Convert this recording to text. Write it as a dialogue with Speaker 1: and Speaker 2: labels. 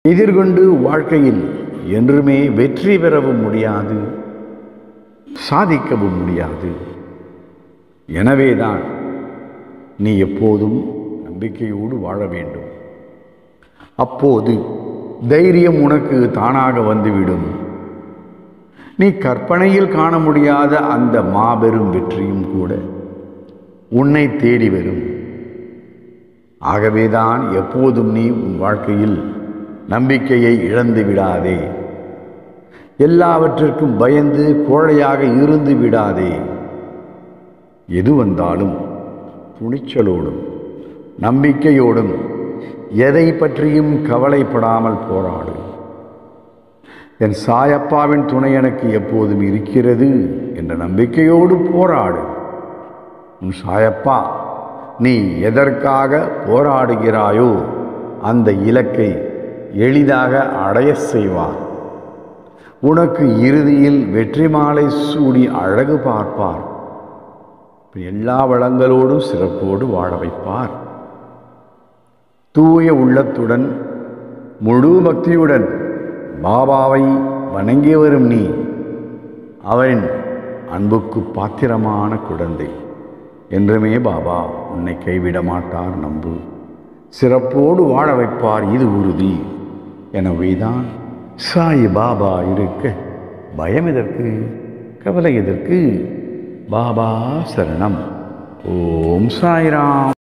Speaker 1: எதிர்கொண்டு வாழ்க்கையில் என்றுமே வெற்றி பெறவும் முடியாது சாதிக்கவும் முடியாது எனவேதான் நீ எப்போதும் நம்பிக்கையோடு வாழ வேண்டும் அப்போது தைரியம் உனக்கு தானாக வந்துவிடும் நீ கற்பனையில் காண முடியாத அந்த மாபெரும் வெற்றியும் கூட உன்னை தேடி வரும் ஆகவேதான் எப்போதும் நீ உன் வாழ்க்கையில் நம்பிக்கையை இழந்து விடாதே எல்லாவற்றிற்கும் பயந்து கோழையாக இருந்து விடாதே எது வந்தாலும் துணிச்சலோடும் நம்பிக்கையோடும் எதை பற்றியும் கவலைப்படாமல் போராடு என் சாயப்பாவின் துணை எனக்கு எப்போதும் இருக்கிறது என்ற நம்பிக்கையோடு போராடு உன் சாயப்பா நீ எதற்காக போராடுகிறாயோ அந்த இலக்கை எளிதாக அடைய செய்வார் உனக்கு இறுதியில் வெற்றி மாலை சூடி அழகு பார்ப்பார் எல்லா வளங்களோடும் சிறப்போடு வாழ வைப்பார் தூய உள்ளத்துடன் முழு பக்தியுடன் பாபாவை வணங்கி வரும் நீ அவரின் அன்புக்கு பாத்திரமான குழந்தை என்றுமே பாபா உன்னை கைவிட மாட்டார் நம்பு சிறப்போடு வாழ வைப்பார் இது உறுதி எனவேதான் சாய் பாபா இருக்க பயம் எதற்கு கவலை எதற்கு பாபா சரணம் ஓம் சாய்ராம்